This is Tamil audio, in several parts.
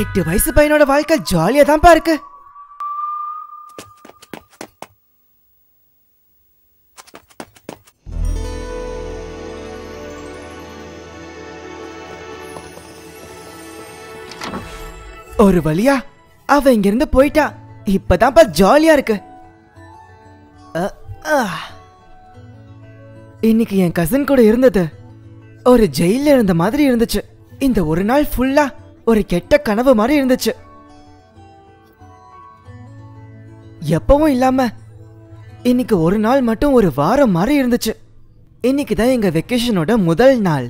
எட்டு வயசு பையனோட வாழ்க்கை ஜாலியா தான்ப்பா இருக்கு ஒரு வழியா அவ இங்க இருந்து போயிட்டா இப்பதான்ப்பா ஜாலியா இருக்கு அ, ஆ. இன்னைக்கு என் கசின் கூட இருந்தது ஒரு ஜெயில இருந்த மாதிரி இருந்துச்சு இந்த ஒரு நாள் ஃபுல்லா ஒரு கெட்ட கனவு மாதிரி இருந்துச்சு எப்பவும் இல்லாம இன்னைக்கு ஒரு நாள் மட்டும் ஒரு வாரம் மாதிரி இருந்துச்சு இன்னைக்கு தான் எங்க வெக்கேஷனோட முதல் நாள்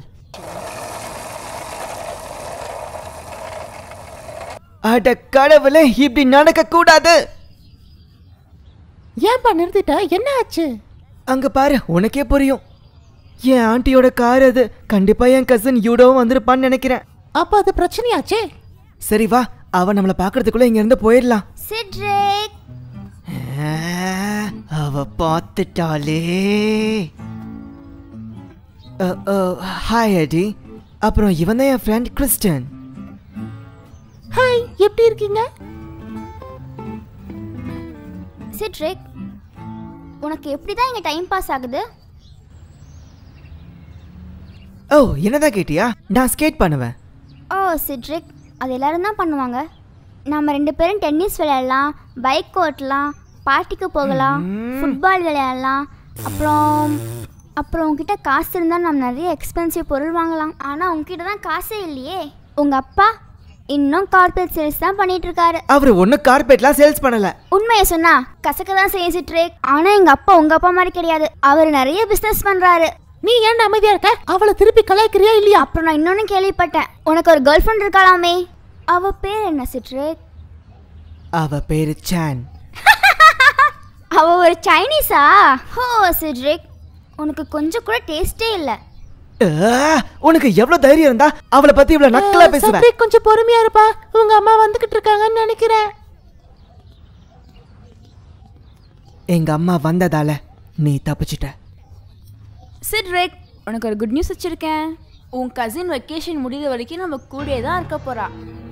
அட கடவுளே இப்படி நடக்க கூடாது ஏன்பா நிறுத்திட்ட என்ன ஆச்சு அங்க பாரு உனக்கே புரியும் என் ஆண்டியோட கார் அது கண்டிப்பா என் கசின் யூடோவும் வந்திருப்பான்னு நினைக்கிறேன் அப்ப அது பிரச்சனையாச்சே சரி வா அவ நம்மள பாக்குறதுக்குள்ள இங்க இருந்து போயிடலாம் சிட்ரிக் ஆ, அவ பார்த்துட்டாளே ஹாய் அடி அப்புறம் இவன் தான் என் ஃப்ரெண்ட் கிறிஸ்டன் ஹாய் எப்படி இருக்கீங்க சிட்ரிக் உனக்கு எப்படி தான் இங்கே டைம் பாஸ் ஆகுது ஓ என்னதான் கேட்டியா நான் ஸ்கேட் பண்ணுவேன் ஓ சிட்ரிக் அது எல்லாரும் தான் பண்ணுவாங்க நம்ம ரெண்டு பேரும் டென்னிஸ் விளையாடலாம் பைக் ஓட்டலாம் பார்ட்டிக்கு போகலாம் ஃபுட்பால் விளையாடலாம் அப்புறம் அப்புறம் உங்ககிட்ட காசு இருந்தால் நம்ம நிறைய எக்ஸ்பென்சிவ் பொருள் வாங்கலாம் ஆனால் உங்ககிட்ட தான் காசே இல்லையே உங்கள் அப்பா இன்னும் கார்பரேட் சேல்ஸ் தான் பண்ணிட்டு இருக்காரு அவர் ஒன்றும் கார்பெட்லாம் சேல்ஸ் பண்ணல உண்மையை சொன்னா கசக்க தான் செய்ய சிட்ரிக் ஆனால் எங்கள் அப்பா உங்கள் அப்பா மாதிரி கிடையாது அவர் நிறைய பிஸ்னஸ் பண்ணுறாரு நீ ஏன் அமைதியா இருக்க அவளை திருப்பி கலாய்க்கிறியா இல்லையா அப்புறம் நான் இன்னொன்னு கேள்விப்பட்டேன் உனக்கு ஒரு கேர்ள் ஃப்ரெண்ட் இருக்காளாமே அவ பேர் என்ன சிட்ரிக் அவ பேரு சான் அவ ஒரு சைனீஸா ஹோ சிட்ரிக் உனக்கு கொஞ்சம் கூட டேஸ்டே இல்லை ஆ, உனக்கு எவ்வளவு தைரியம் இருந்தா அவளை பத்தி இவ்வளவு நக்கலா பேசுவ சத்ரி கொஞ்சம் பொறுமையா இருப்பா உங்க அம்மா வந்துகிட்டு இருக்காங்கன்னு நினைக்கிறேன் எங்க அம்மா வந்ததால நீ தப்பிச்சிட்ட சிட்ரிக் உனக்கு ஒரு குட் நியூஸ் வச்சிருக்கேன் உன் கசின் வெக்கேஷன் முடிகிற வரைக்கும் நம்ம கூடயே தான் இருக்க போறா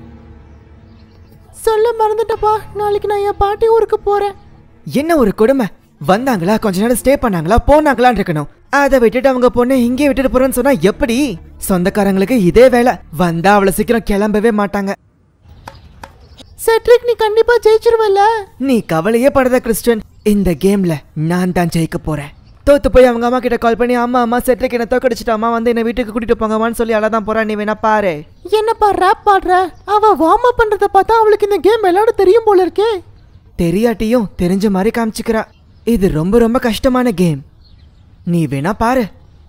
சொல்ல மறந்துட்டப்பா நாளைக்கு நான் என் பாட்டி ஊருக்கு போறேன் என்ன ஒரு கொடுமை வந்தாங்களா கொஞ்ச நேரம் ஸ்டே பண்ணாங்களா போனாங்களான்னு இருக்கணும் அதை விட்டுட்டு அவங்க பொண்ணை இங்கே விட்டுட்டு போறேன்னு சொன்னா எப்படி சொந்தக்காரங்களுக்கு இதே வேலை வந்தா அவ்வளவு சீக்கிரம் கிளம்பவே மாட்டாங்க செட்ரிக் நீ கண்டிப்பா ஜெயிச்சிருவல்ல நீ கவலையே படாத கிறிஸ்டியன் இந்த கேம்ல நான் தான் ஜெயிக்க போறேன் தோத்து போய் அவங்க அம்மா கிட்ட கால் பண்ணி அம்மா அம்மா செட்ரிக் என்ன தோக்கடிச்சிட்டு அம்மா வந்து என்ன வீட்டுக்கு கூட்டிட்டு போங்கம்மான்னு சொல்லி அழதான் போறா நீ வேணா பாரு என்னப்பா ரேப் பாடுற அவ வார்ம் அப் பண்றத பார்த்தா அவளுக்கு இந்த கேம் விளையாட தெரியும் போல இருக்கே தெரியாட்டியும் தெரிஞ்ச மாதிரி காமிச்சுக்கிறா இது ரொம்ப ரொம்ப கஷ்டமான கேம் நீ வேணா பாரு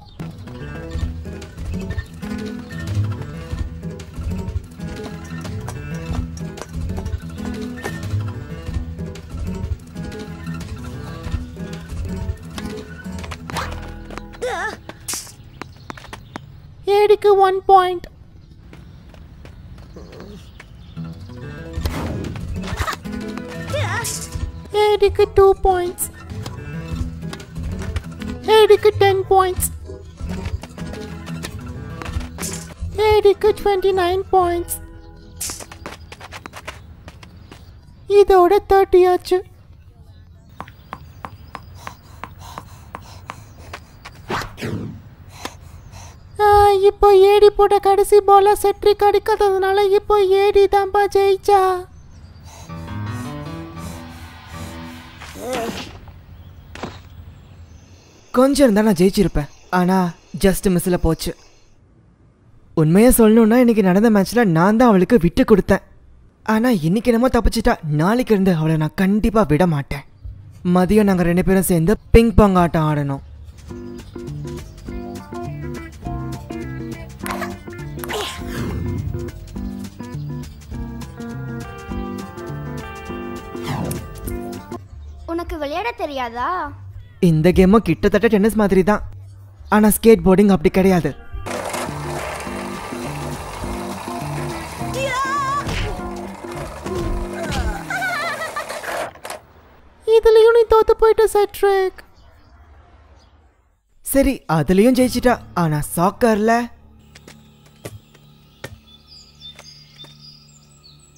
ஏடிக்கு ஒன் பாயிண்ட் ஏடிக்கு டூ பாயிண்ட்ஸ் ஏடிக்கு டென் பாயிண்ட்ஸ் ஏடிக்கு டுவெண்ட்டி நைன் பாயிண்ட்ஸ் இதோட தேர்ட்டி ஆச்சு ஆ, இப்போ ஏடி போட்ட கடைசி பால செட்ரிக் அடிக்காததுனால இப்போ ஏடி தான்ப்பா ஜெயிச்சா கொஞ்சம் இருந்தா நான் ஜெயிச்சிருப்பேன் ஆனா ஜஸ்ட் மிஸ்ல போச்சு உண்மையா சொல்லணும்னா இன்னைக்கு நடந்த மேட்ச்ல நான் தான் அவளுக்கு விட்டு கொடுத்தேன் ஆனா இன்னைக்கு என்னமோ தப்பிச்சிட்டா நாளைக்கு இருந்து அவளை நான் கண்டிப்பா விட மாட்டேன் மதியம் நாங்க ரெண்டு பேரும் சேர்ந்து பிங் பாங் ஆட்டம் ஆடணும் உனக்கு விளையாட தெரியாதா இந்த கேமும் கிட்டத்தட்ட டென்னிஸ் மாதிரி தான் ஆனா ஸ்கேட் போர்டிங் அப்படி கிடையாது இதுலயும் நீ தோத்து போயிட்ட செட்ரிக் சரி அதுலயும் ஜெயிச்சிட்டா ஆனா சாக்கர்ல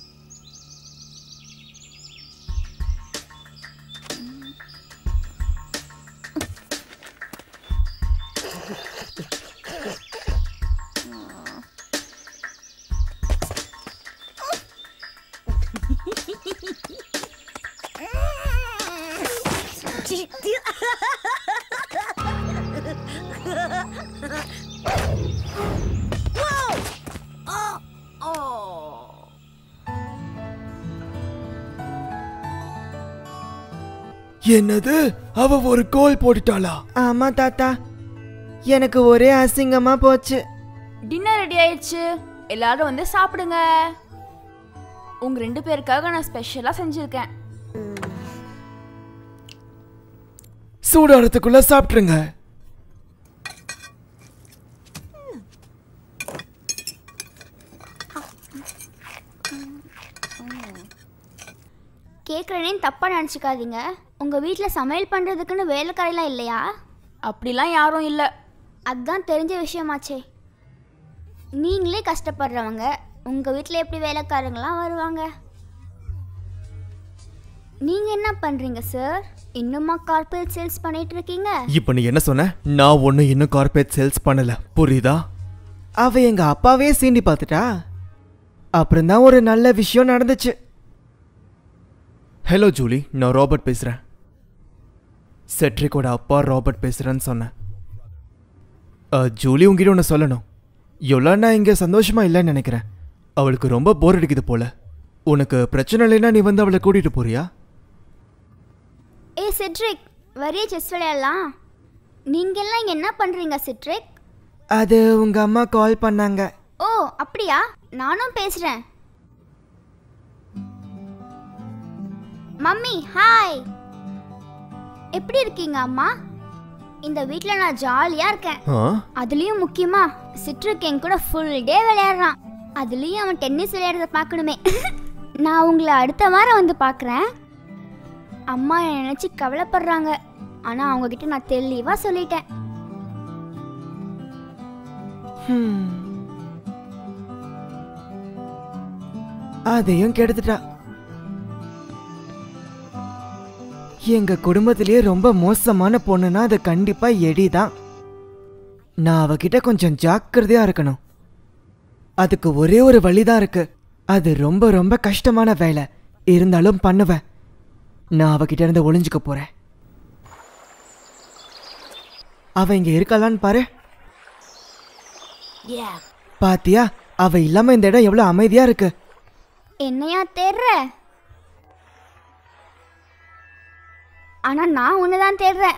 என்னது அவ ஒரு கோல் போட்டுட்டாளா ஆமா தாத்தா எனக்கு ஒரே அசிங்கமா போச்சு டின்னர் ரெடி ஆயிடுச்சு எல்லாரும் வந்து சாப்பிடுங்க உங்க ரெண்டு பேருக்காக நான் ஸ்பெஷலா செஞ்சிருக்கேன் சூடாறதுக்குள்ள சாப்பிட்டுருங்க கேட்குறேனேன்னு தப்பாக நினச்சிக்காதீங்க உங்கள் வீட்டில் சமையல் பண்ணுறதுக்குன்னு வேலைக்காரெல்லாம் இல்லையா அப்படிலாம் யாரும் இல்லை அதுதான் தெரிஞ்ச விஷயமாச்சே நீங்களே கஷ்டப்படுறவங்க உங்கள் வீட்டில் எப்படி வேலைக்காரங்களாம் வருவாங்க நீங்கள் என்ன பண்ணுறீங்க சார் இன்னுமா கார்பரேட் சேல்ஸ் பண்ணிட்டு இருக்கீங்க இப்போ நீ என்ன சொன்ன நான் ஒன்னும் இன்னும் கார்பரேட் சேல்ஸ் பண்ணல புரியுதா அவ எங்க அப்பாவே சீண்டி பார்த்துட்டா அப்புறம்தான் ஒரு நல்ல விஷயம் நடந்துச்சு ஹலோ ஜூலி நான் ராபர்ட் பேசுறேன் செட்ரிக்கோட அப்பா ராபர்ட் பேசுறேன்னு சொன்னேன் அஹ், ஜூலி உங்ககிட்ட ஒன்று சொல்லணும் யொலானா இங்கே சந்தோஷமா இல்லைன்னு நினைக்கிறேன் அவளுக்கு ரொம்ப போர் அடிக்குது போல உனக்கு பிரச்சனை இல்லைன்னா நீ வந்து அவளை கூட்டிட்டு போறியா ஏ சிட்ரிக் வரிய செஸ் விளையாடலாம் நீங்கெல்லாம் இங்கே என்ன பண்ணுறீங்க சிட்ரிக் அது உங்க அம்மா கால் பண்ணாங்க ஓ அப்படியா நானும் பேசுகிறேன் மம்மி ஹாய் எப்படி இருக்கீங்க அம்மா இந்த வீட்டில் நான் ஜாலியாக இருக்கேன் ஆ அதுலேயும் முக்கியமா சிட்ரிக் என் கூட ஃபுல் டே விளையாடுறான் அதுலேயும் அவன் டென்னிஸ் விளையாடுறத பார்க்கணுமே நான் உங்களை அடுத்த வாரம் வந்து பார்க்குறேன் அம்மா என்னை நினச்சி கவலைப்படுறாங்க ஆனால் அவங்கக்கிட்ட நான் தெளிவாக சொல்லிட்டேன் ஹம். அதையும் கெடுத்துட்டா எங்க குடும்பத்திலேயே ரொம்ப மோசமான பொண்ணுனா அது கண்டிப்பா எடி தான் நான் அவகிட்ட கொஞ்சம் ஜாக்கிரதையா இருக்கணும் அதுக்கு ஒரே ஒரு வழிதான் இருக்கு அது ரொம்ப ரொம்ப கஷ்டமான வேலை இருந்தாலும் பண்ணுவேன் நான் அவகிட்ட இருந்து ஒளிஞ்சுக்க போறேன் அவ இங்க இருக்காளான்னு பாரு பாத்தியா அவ இல்லாம இந்த இடம் எவ்வளவு அமைதியா இருக்கு என்னையா தேடுற ஆனா நான் உன்னை தான் தேடுறேன்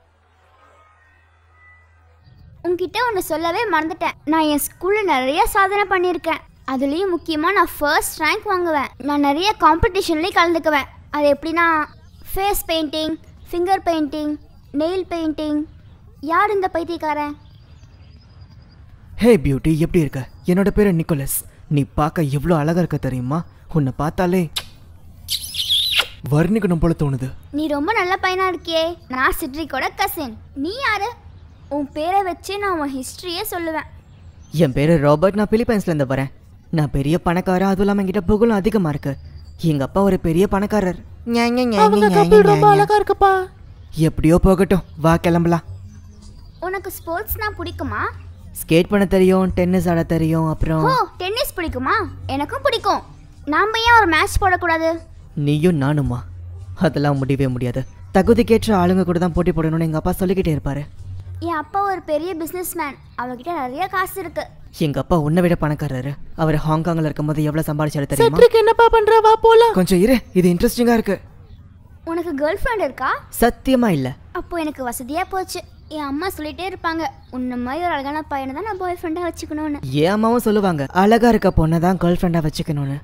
உன்கிட்ட ஒன்று சொல்லவே மறந்துட்டேன் நான் என் ஸ்கூலில் நிறைய சாதனை பண்ணியிருக்கேன் அதுலேயும் முக்கியமாக நான் ஃபர்ஸ்ட் ரேங்க் வாங்குவேன் நான் நிறைய காம்படிஷன்லேயும் கலந்துக்குவேன் அது எப்படின்னா face painting finger painting nail painting யார் இந்த பைத்தியக்காரன் ஹே பியூட்டி எப்படி இருக்க என்னோட பேரு நிக்கோலஸ் நீ பார்க்க எவ்வளோ அழகா இருக்க தெரியுமா உன்னை பார்த்தாலே வர்ணிக்கணும் போல தோணுது நீ ரொம்ப நல்ல பையனா இருக்கியே நான் சிட்ரிக்கோட கசின் நீ யாரு உன் பேரை வச்சு நான் உன் ஹிஸ்ட்ரியே சொல்லுவேன் என் பேரு ராபர்ட் நான் பிலிப்பைன்ஸ்லேருந்து வரேன் நான் பெரிய பணக்காரன் அதுவும் இல்லாமல் என்கிட்ட புகழும் அதிகமாக இருக்கு எங்க அப்பா ஒரு பெரிய பணக்காரர் ஞா, ஞா, ஞா, அவங்க ஞா, ஞா, கப்பல் ஞா, ரொம்ப ஞா. அழகா இருக்குப்பா எப்படியோ போகட்டும் வா கிளம்பலாம் உனக்கு ஸ்போர்ட்ஸ்னா பிடிக்குமா ஸ்கேட் பண்ண தெரியும் டென்னிஸ் ஆட தெரியும் அப்புறம் ஓ டென்னிஸ் பிடிக்குமா எனக்கும் பிடிக்கும் நாம ஏன் ஒரு மேட்ச் போடக்கூடாது நீயும் நானுமா அதெல்லாம் முடியவே முடியாது தகுதிக்கேற்ற ஆளுங்க கூட தான் போட்டி போடணும்னு எங்க அப்பா சொல்லிக்கிட்டே இருப்பாரு என் அப்பா ஒரு பெரிய பிஸ்னஸ் மேன் அவர்கிட்ட நிறைய காசு இருக்கு எங்க அப்பா உன்னை விட பணக்காரரு அவர் ஹாங்காங்ல இருக்கும்போது எவ்வளவு சம்பாதிச்சாரு தெரியுமா செட்ரிக் என்னப்பா பண்ற வா போலாம் கொஞ்சம் இரு இது இன்ட்ரெஸ்டிங்கா இருக்கு உனக்கு கேர்ள் ஃப்ரெண்ட் இருக்கா சத்தியமா இல்ல அப்போ எனக்கு வசதியா போச்சு என் அம்மா சொல்லிட்டே இருப்பாங்க உன்ன மாதிரி ஒரு அழகான பையனை தான் நான் பாய் ஃப்ரெண்டாக வச்சுக்கணும்னு என் அம்மாவும் சொல்லுவாங்க அழகா இருக்க பொண்ணை தான் கேர்ள் ஃப்ரெண்டா வச்சுக்கணும்னு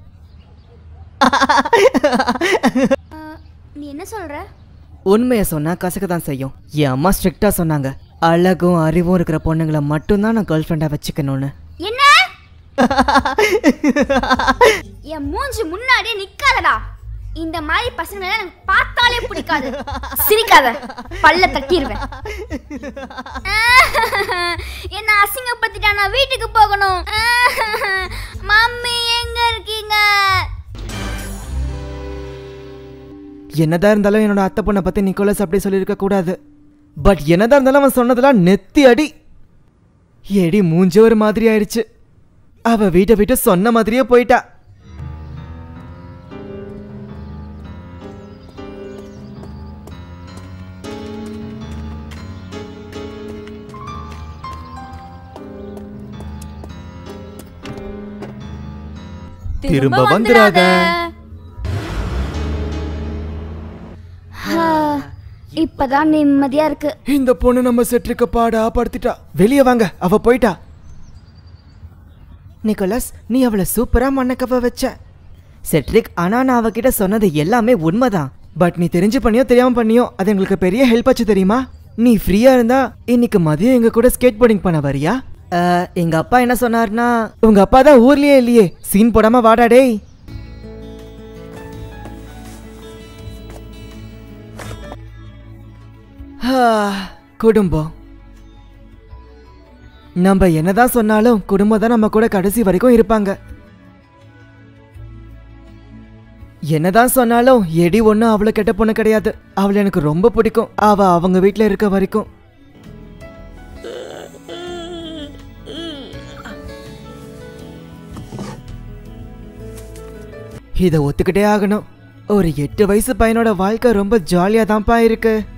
அஹ், நீ என்ன சொல்ற உண்மையை சொன்னா கசக்க தான் செய்யும் என் அம்மா ஸ்ட்ரிக்டா சொன்னாங்க அழகும் அறிவும் இருக்கிற பொண்ணுங்களை மட்டும்தான் நான் கேர்ள் ஃப்ரெண்டா வச்சுக்கணும்னு என்ன என் மூஞ்சி முன்னாடியே நிக்காதடா இந்த மாதிரி பசங்களை எனக்கு பார்த்தாலே பிடிக்காது சிரிக்காத பல்ல தட்டிடுவேன் என்ன அசிங்கப்படுத்திட்டா நான் வீட்டுக்கு போகணும் மம்மி எங்க இருக்கீங்க என்னதான் இருந்தாலும் என்னோட அத்தை பொண்ணை பத்தி நிக்கோலஸ் அப்படி சொல்லியிருக்க கூடாது பட் என்னதான் இருந்தாலும் அவன் சொன்னதெல்லாம் நெத்தி அடி எடி மூஞ்ச ஒரு மாதிரி ஆயிடுச்சு அவ வீட்டை விட்டு சொன்ன மாதிரியே போயிட்டா திரும்ப வந்துடாத ஆ, இப்பதான் நிம்மதியா இருக்கு இந்த பொண்ணு நம்ம செட்ரிக்க பாடா படுத்திட்டா வெளியே வாங்க அவ போயிட்டா நிக்கோலஸ் நீ அவளை சூப்பரா மண்ணக்கவ வச்ச செட்ரிக் ஆனா நான் அவகிட்ட சொன்னது எல்லாமே உண்மைதான் பட் நீ தெரிஞ்சு பண்ணியோ தெரியாம பண்ணியோ அது எங்களுக்கு பெரிய ஹெல்ப் ஆச்சு தெரியுமா நீ ஃப்ரீயா இருந்தா இன்னைக்கு மதியம் எங்க கூட ஸ்கேட் போர்டிங் பண்ண வரியா அஹ், எங்க அப்பா என்ன சொன்னார்னா உங்க அப்பா தான் ஊர்லயே இல்லையே சீன் போடாம வாடா டேய் ஆ, குடும்பம் நம்ம என்னதான் சொன்னாலும் குடும்பம் தான் நம்ம கூட கடைசி வரைக்கும் இருப்பாங்க என்னதான் சொன்னாலும் எடி ஒன்றும் அவ்வளோ கெட்ட பொண்ணு கிடையாது அவளை எனக்கு ரொம்ப பிடிக்கும் அவ அவங்க வீட்டில் இருக்க வரைக்கும் இதை ஒத்துக்கிட்டே ஆகணும் ஒரு எட்டு வயசு பையனோட வாழ்க்கை ரொம்ப ஜாலியாக தான்ப்பா இருக்கு